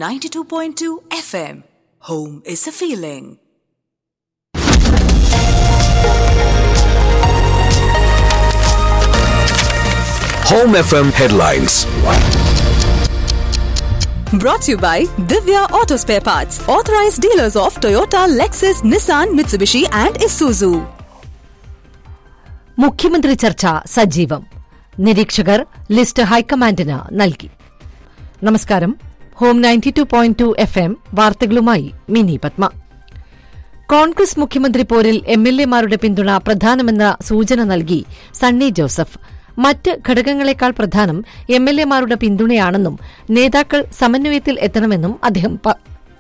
92.2 FM. Home is a feeling. Home FM headlines. Brought to you by Divya Auto Spare Parts, authorized dealers of Toyota, Lexus, Nissan, Mitsubishi, and Isuzu. മുഖ്യമന്ത്രി ചർച്ച സജീവം നിരീക്ഷകർ list ഹൈക്കമാൻഡിന് നൽകി നമസ്കാരം home ninety two point two F M വാർത്തകളുമായി മിനി പത്മ കോൺഗ്രസ് മുഖ്യമന്ത്രി പോരിൽ എം എൽ എമാരുടെ പിന്തുണ പ്രധാനമെന്ന സൂചന നൽകി സണ്ണി ജോസഫ് മറ്റ് ഘടകങ്ങളെക്കാൾ പ്രധാനം എം എൽ എമാരുടെ പിന്തുണയാണെന്നും നേതാക്കൾ സമന്വയത്തിൽ എത്തണമെന്നും അദ്ദേഹം പ-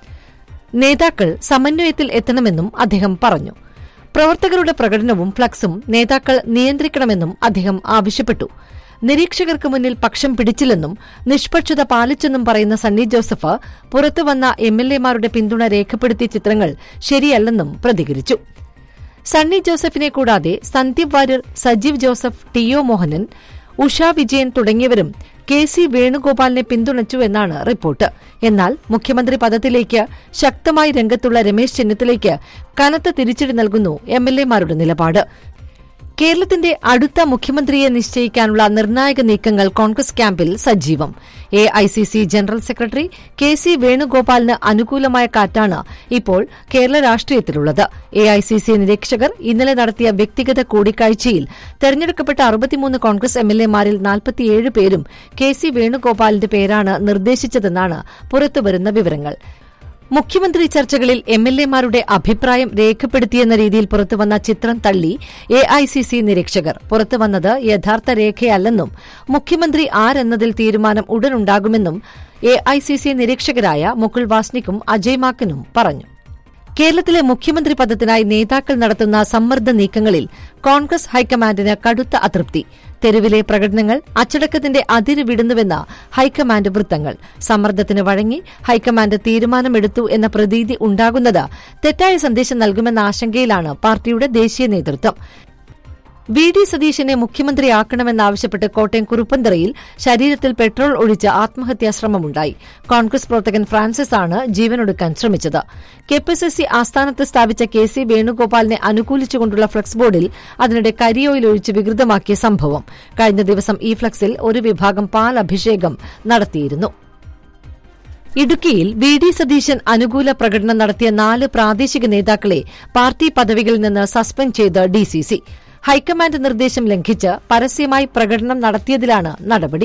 നേതാക്കൾ സമന്വയത്തിൽ എത്തണമെന്നും അദ്ദേഹം പറഞ്ഞു പ്രവർത്തകരുടെ പ്രകടനവും ഫ്ലക്സും നേതാക്കൾ നിയന്ത്രിക്കണമെന്നും അദ്ദേഹം ആവശ്യപ്പെട്ടു നിരീക്ഷകർക്ക് മുന്നിൽ പക്ഷം പിടിച്ചില്ലെന്നും നിഷ്പക്ഷത പാലിച്ചെന്നും പറയുന്ന സണ്ണി ജോസഫ് പുറത്തുവന്ന എം എൽ എമാരുടെ പിന്തുണ രേഖപ്പെടുത്തിയ ചിത്രങ്ങൾ ശരിയല്ലെന്നും പ്രതികരിച്ചു സണ്ണി ജോസഫിനെ കൂടാതെ സന്ദീപ് വാര്യർ സജീവ് ജോസഫ് ടി ഒ മോഹനൻ ഉഷ വിജയൻ തുടങ്ങിയവരും കെ സി വേണുഗോപാലിനെ പിന്തുണച്ചു എന്നാണ് റിപ്പോർട്ട് എന്നാൽ മുഖ്യമന്ത്രി പദത്തിലേക്ക് ശക്തമായി രംഗത്തുള്ള രമേശ് ചെന്നിത്തലയ്ക്ക് കനത്ത തിരിച്ചടി നൽകുന്നു എം എൽ എമാരുടെ നിലപാട് കേരളത്തിന്റെ അടുത്ത മുഖ്യമന്ത്രിയെ നിശ്ചയിക്കാനുള്ള നിർണായക നീക്കങ്ങൾ കോൺഗ്രസ് ക്യാമ്പിൽ സജീവം A I C C general secretary K C വേണുഗോപാലിന് അനുകൂലമായ കാറ്റാണ് ഇപ്പോൾ കേരള രാഷ്ട്രീയത്തിലുള്ളത് എ ഐ സി സി നിരീക്ഷകർ ഇന്നലെ നടത്തിയ വ്യക്തിഗത കൂടിക്കാഴ്ചയിൽ തെരഞ്ഞെടുക്കപ്പെട്ട അറുപത്തിമൂന്ന് കോൺഗ്രസ് എം എൽ എമാരിൽ നാൽപ്പത്തിയേഴ് പേരും കെ സി വേണുഗോപാലിന്റെ പേരാണ് നിർദ്ദേശിച്ചതെന്നാണ് പുറത്തുവരുന്ന വിവരങ്ങൾ മുഖ്യമന്ത്രി ചർച്ചകളിൽ എം എൽ എമാരുടെ അഭിപ്രായം രേഖപ്പെടുത്തിയെന്ന രീതിയിൽ പുറത്തുവന്ന ചിത്രം തള്ളി എ ഐ സി സി നിരീക്ഷകർ പുറത്തുവന്നത് യഥാർത്ഥ രേഖയല്ലെന്നും മുഖ്യമന്ത്രി ആരെന്നതിൽ തീരുമാനം ഉടനുണ്ടാകുമെന്നും എ ഐ സി സി നിരീക്ഷകരായ മുകുൾ വാസ്നിക്കും അജയ് മാക്കനും പറഞ്ഞു കേരളത്തിലെ മുഖ്യമന്ത്രി പദത്തിനായി നേതാക്കൾ നടത്തുന്ന സമ്മർദ്ദ നീക്കങ്ങളിൽ കോൺഗ്രസ് ഹൈക്കമാൻഡിന് കടുത്ത അതൃപ്തി തെരുവിലെ പ്രകടനങ്ങൾ അച്ചടക്കത്തിന്റെ അതിര് വിടുന്നുവെന്ന ഹൈക്കമാൻഡ് വൃത്തങ്ങൾ സമ്മർദ്ദത്തിന് വഴങ്ങി ഹൈക്കമാൻഡ് തീരുമാനമെടുത്തു എന്ന പ്രതീതി ഉണ്ടാകുന്നത് തെറ്റായ സന്ദേശം നൽകുമെന്ന ആശങ്കയിലാണ് പാർട്ടിയുടെ ദേശീയ നേതൃത്വം വി ഡി സതീശനെ മുഖ്യമന്ത്രിയാക്കണമെന്നാവശ്യപ്പെട്ട് കോട്ടയം കുറുപ്പന്തറയിൽ ശരീരത്തിൽ പെട്രോൾ ഒഴിച്ച് ആത്മഹത്യാശ്രമമുണ്ടായി കോൺഗ്രസ് പ്രവർത്തകൻ ഫ്രാൻസിസ് ആണ് ജീവനൊടുക്കാൻ ശ്രമിച്ചത് കെപിസിസി ആസ്ഥാനത്ത് സ്ഥാപിച്ച കെ സി വേണുഗോപാലിനെ അനുകൂലിച്ചുകൊണ്ടുള്ള ഫ്ലക്സ് ബോർഡിൽ അതിനിടെ കരിയോയിൽ ഒഴിച്ച് വികൃതമാക്കിയ സംഭവം കഴിഞ്ഞ ദിവസം ഈ ഫ്ലക്സിൽ ഒരു വിഭാഗം പാൽ അഭിഷേകം നടത്തിയിരുന്നു ഇടുക്കിയിൽ വി ഡി സതീശൻ അനുകൂല പ്രകടനം നടത്തിയ നാല് പ്രാദേശിക നേതാക്കളെ പാർട്ടി പദവികളിൽ നിന്ന് സസ്പെൻഡ് ചെയ്ത് ഡിസിസി ഹൈക്കമാൻഡ് നിർദ്ദേശം ലംഘിച്ച് പരസ്യമായി പ്രകടനം നടത്തിയതിലാണ് നടപടി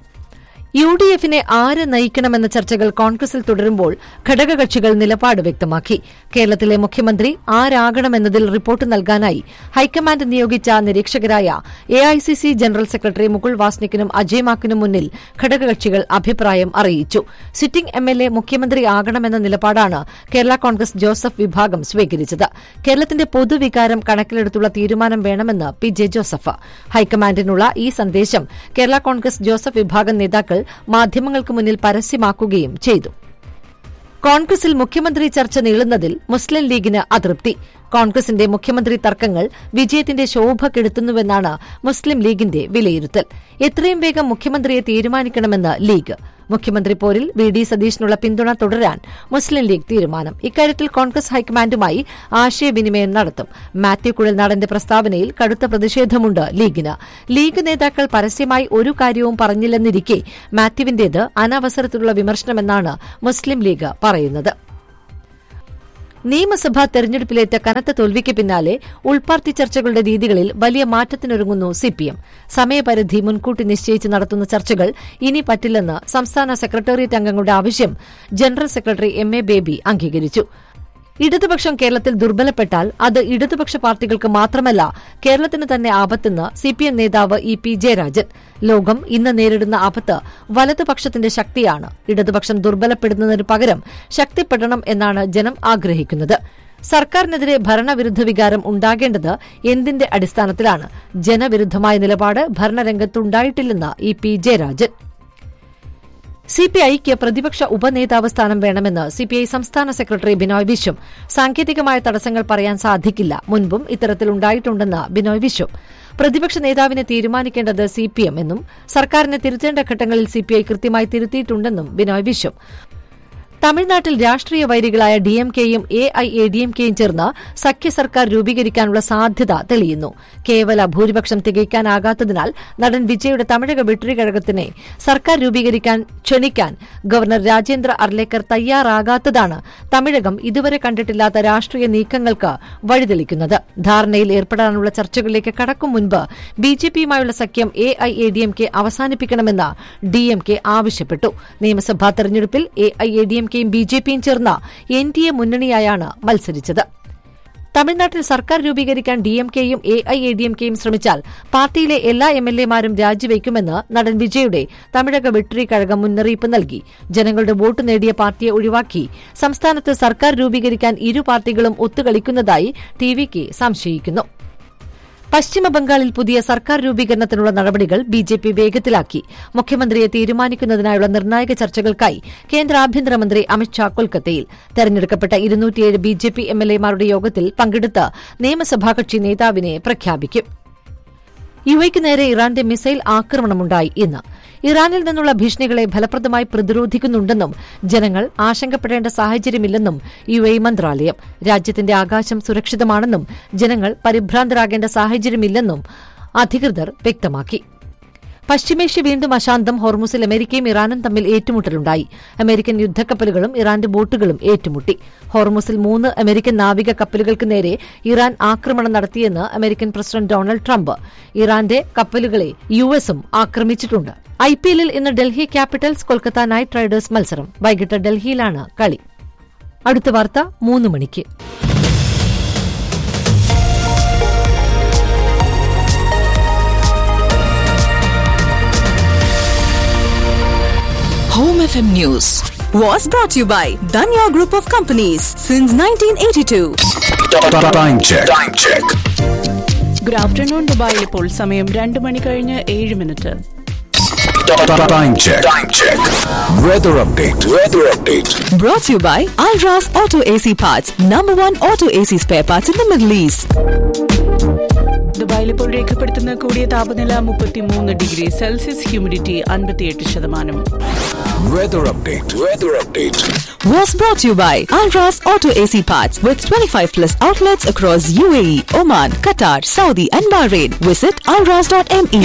യു ഡി എഫിനെ ആര് നയിക്കണമെന്ന ചർച്ചകൾ കോൺഗ്രസിൽ തുടരുമ്പോൾ ഘടകകക്ഷികൾ നിലപാട് വ്യക്തമാക്കി കേരളത്തിലെ മുഖ്യമന്ത്രി ആരാകണമെന്നതിൽ റിപ്പോർട്ട് നൽകാനായി ഹൈക്കമാൻഡ് നിയോഗിച്ച നിരീക്ഷകരായ A I C C general secretary Mukul വാസ്നിക്കിനും അജയ് മാക്കിനും മുന്നിൽ ഘടകകക്ഷികൾ അഭിപ്രായം അറിയിച്ചു സിറ്റിംഗ് എം എൽ എ മുഖ്യമന്ത്രി ആകണമെന്ന നിലപാടാണ് കേരള കോൺഗ്രസ് ജോസഫ് വിഭാഗം സ്വീകരിച്ചത് കേരളത്തിന്റെ പൊതുവികാരം കണക്കിലെടുത്തുള്ള തീരുമാനം വേണമെന്ന് പി ജെ ജോസഫ് ഹൈക്കമാൻഡിനുള്ള ഈ സന്ദേശം കേരള കോൺഗ്രസ് ജോസഫ് വിഭാഗം നേതാക്കൾ മാധ്യമങ്ങൾക്ക് മുന്നിൽ പരസ്യമാക്കുകയും ചെയ്തു കോൺഗ്രസിൽ മുഖ്യമന്ത്രി ചർച്ച നീളുന്നതിൽ മുസ്ലിം ലീഗിന് അതൃപ്തി കോൺഗ്രസിന്റെ മുഖ്യമന്ത്രി തർക്കങ്ങൾ വിജയത്തിന്റെ ശോഭ കെടുത്തുന്നുവെന്നാണ് മുസ്ലിം ലീഗിന്റെ വിലയിരുത്തൽ എത്രയും വേഗം മുഖ്യമന്ത്രിയെ തീരുമാനിക്കണമെന്ന് ലീഗ് മുഖ്യമന്ത്രി പോരിൽ വി ഡി സതീഷിനുള്ള പിന്തുണ തുടരാൻ മുസ്ലിം ലീഗ് തീരുമാനം ഇക്കാര്യത്തിൽ കോൺഗ്രസ് ഹൈക്കമാൻഡുമായി ആശയവിനിമയം നടത്തും മാത്യു കുഴൽനാടന്റെ പ്രസ്താവനയിൽ കടുത്ത പ്രതിഷേധമുണ്ട് ലീഗിന് ലീഗ് നേതാക്കൾ പരസ്യമായി ഒരു കാര്യവും പറഞ്ഞില്ലെന്നിരിക്കെ മാത്യുവിന്റേത് അനവസരത്തിലുള്ള വിമർശനമെന്നാണ് മുസ്ലിം ലീഗ് പറയുന്നത് നിയമസഭാ തെരഞ്ഞെടുപ്പിലേറ്റ കനത്ത തോൽവിക്ക് പിന്നാലെ ഉൾപാർട്ടി ചർച്ചകളുടെ രീതികളിൽ വലിയ മാറ്റത്തിനൊരുങ്ങുന്നു സിപിഎം സമയപരിധി മുൻകൂട്ടി നിശ്ചയിച്ച് നടത്തുന്ന ചർച്ചകൾ ഇനി പറ്റില്ലെന്ന് സംസ്ഥാന സെക്രട്ടേറിയറ്റ് അംഗങ്ങളുടെ ആവശ്യം general secretary M A Baby അംഗീകരിച്ചു ഇടതുപക്ഷം കേരളത്തിൽ ദുർബലപ്പെട്ടാൽ അത് ഇടതുപക്ഷ പാർട്ടികൾക്ക് മാത്രമല്ല കേരളത്തിന് തന്നെ ആപത്തെന്ന് സിപിഎം നേതാവ് ഇ പി ജയരാജൻ ലോകം ഇന്ന് നേരിടുന്ന ആപത്ത് വലതുപക്ഷത്തിന്റെ ശക്തിയാണ് ഇടതുപക്ഷം ദുർബലപ്പെടുന്നതിന് പകരം ശക്തിപ്പെടണം എന്നാണ് ജനം ആഗ്രഹിക്കുന്നത് സർക്കാരിനെതിരെ ഭരണവിരുദ്ധ വികാരം ഉണ്ടാകേണ്ടത് എന്തിന്റെ അടിസ്ഥാനത്തിലാണ് ജനവിരുദ്ധമായ നിലപാട് ഭരണരംഗത്തുണ്ടായിട്ടില്ലെന്ന് ഇ പി ജയരാജൻ സിപിഐക്ക് പ്രതിപക്ഷ ഉപനേതാവ് സ്ഥാനം വേണമെന്ന് സിപിഐ സംസ്ഥാന സെക്രട്ടറി ബിനോയ് വിശ്വം സാങ്കേതികമായ തടസ്സങ്ങൾ പറയാൻ സാധിക്കില്ല മുൻപും ഇത്തരത്തിലുണ്ടായിട്ടുണ്ടെന്ന് ബിനോയ് വിശ്വം പ്രതിപക്ഷ നേതാവിനെ തീരുമാനിക്കേണ്ടത് സിപിഎം എന്നും സർക്കാരിനെ തിരുത്തേണ്ട ഘട്ടങ്ങളിൽ സിപിഐ കൃത്യമായി തിരുത്തിയിട്ടുണ്ടെന്നും ബിനോയ് വിശ്വം തമിഴ്നാട്ടിൽ രാഷ്ട്രീയ വൈരികളായ ഡിഎംകെയും എ ഐ എ ഡിഎംകെയും ചേർന്ന് സഖ്യ സർക്കാർ രൂപീകരിക്കാനുള്ള സാധ്യത തെളിയുന്നു കേവല ഭൂരിപക്ഷം തികയ്ക്കാനാകാത്തതിനാൽ നടൻ വിജയുടെ തമിഴക വെട്ടിക്കഴകത്തിനെ സർക്കാർ രൂപീകരിക്കാൻ ക്ഷണിക്കാൻ ഗവർണർ രാജേന്ദ്ര അർലേക്കർ തയ്യാറാകാത്തതാണ് തമിഴകം ഇതുവരെ കണ്ടിട്ടില്ലാത്ത രാഷ്ട്രീയ നീക്കങ്ങൾക്ക് വഴിതെളിക്കുന്നത് ധാരണയിൽ ഏർപ്പെടാനുള്ള ചർച്ചകളിലേക്ക് കടക്കും മുൻപ് ബിജെപിയുമായുള്ള സഖ്യം എ ഐ എ ഡിഎംകെ അവസാനിപ്പിക്കണമെന്ന് ഡിഎംകെ ആവശ്യപ്പെട്ടു നിയമസഭാ തെരഞ്ഞെടുപ്പിൽ എ ഐ എ ഡിഎംകെയും ബിജെപിയും ചേർന്ന എൻ ഡി എ മുന്നണിയായാണ് മത്സരിച്ചത് തമിഴ്നാട്ടിൽ സർക്കാർ രൂപീകരിക്കാൻ ഡിഎംകെയും എ ഐ എ ഡിഎംകെയും ശ്രമിച്ചാൽ പാർട്ടിയിലെ എല്ലാ എം എൽ എമാരും രാജിവെക്കുമെന്ന് നടൻ വിജയുടെ തമിഴക വെട്ടറി കഴകം മുന്നറിയിപ്പ് നൽകി ജനങ്ങളുടെ വോട്ട് നേടിയ പാർട്ടിയെ ഒഴിവാക്കി സംസ്ഥാനത്ത് സർക്കാർ രൂപീകരിക്കാൻ ഇരു പാർട്ടികളും ഒത്തുകളിക്കുന്നതായി ടി വി കെ സംശയിക്കുന്നു പശ്ചിമബംഗാളിൽ പുതിയ സർക്കാർ രൂപീകരണത്തിനുള്ള നടപടികൾ ബി ജെ പി വേഗത്തിലാക്കി മുഖ്യമന്ത്രിയെ തീരുമാനിക്കുന്നതിനായുള്ള നിർണായക ചർച്ചകൾക്കായി കേന്ദ്ര ആഭ്യന്തരമന്ത്രി അമിത്ഷാ കൊൽക്കത്തയിൽ തെരഞ്ഞെടുക്കപ്പെട്ട ഇരുന്നൂറ്റിയേഴ് B J P M L എമാരുടെ യോഗത്തിൽ പങ്കെടുത്ത് നിയമസഭാ കക്ഷി നേതാവിനെ പ്രഖ്യാപിക്കും യുഎയ്ക്ക് നേരെ ഇറാന്റെ മിസൈൽ ആക്രമണമുണ്ടായി ഇന്ന് ഇറാനിൽ നിന്നുള്ള ഭീഷണികളെ ഫലപ്രദമായി പ്രതിരോധിക്കുന്നുണ്ടെന്നും ജനങ്ങൾ ആശങ്കപ്പെടേണ്ട സാഹചര്യമില്ലെന്നും യു എ മന്ത്രാലയം രാജ്യത്തിന്റെ ആകാശം സുരക്ഷിതമാണെന്നും ജനങ്ങൾ പരിഭ്രാന്തരാകേണ്ട സാഹചര്യമില്ലെന്നും അധികൃതർ വ്യക്തമാക്കി പശ്ചിമേഷ്യ വീണ്ടും അശാന്തം ഹോർമുസിൽ അമേരിക്കയും ഇറാനും തമ്മിൽ ഏറ്റുമുട്ടലുണ്ടായി അമേരിക്കൻ യുദ്ധക്കപ്പലുകളും ഇറാന്റെ ബോട്ടുകളും ഏറ്റുമുട്ടി ഹോർമുസിൽ മൂന്ന് അമേരിക്കൻ നാവിക കപ്പലുകൾക്ക് നേരെ ഇറാൻ ആക്രമണം നടത്തിയെന്ന് അമേരിക്കൻ പ്രസിഡന്റ് ഡൊണാൾഡ് ട്രംപ് ഇറാന്റെ കപ്പലുകളെ യു എസും ആക്രമിച്ചിട്ടുണ്ട് ഐ പി എല്ലിൽ ഇന്ന് Delhi Capitals Kolkata Knight Riders മത്സരം വൈകിട്ട് ഡൽഹിയിലാണ് കളി അടുത്ത വാർത്ത മൂന്ന് മണിക്ക് Home FM News was brought to you by Danya Group of Companies since 1982. Time check. Time check. Good afternoon ദുബായിൽ ഇപ്പോൾ സമയം രണ്ട് മണി കഴിഞ്ഞ് ഏഴ് minute Time check. Time check. Weather update. Weather update. Brought to you by Alras Auto AC Parts, number one auto AC spare parts in the Middle East. ദുബായിൽ ഇപ്പോൾ രേഖപ്പെടുത്തുന്ന കൂടിയ താപനില മുപ്പത്തിമൂന്ന് ഡിഗ്രി സെൽഷ്യസ് ഹ്യൂമിഡിറ്റി അൻപത്തിയെട്ട് ശതമാനം Weather update. Weather update. Was brought to you by Alras Auto AC Parts with 25 plus outlets across UAE, Oman, Qatar, Saudi, and Bahrain. Visit alras.me.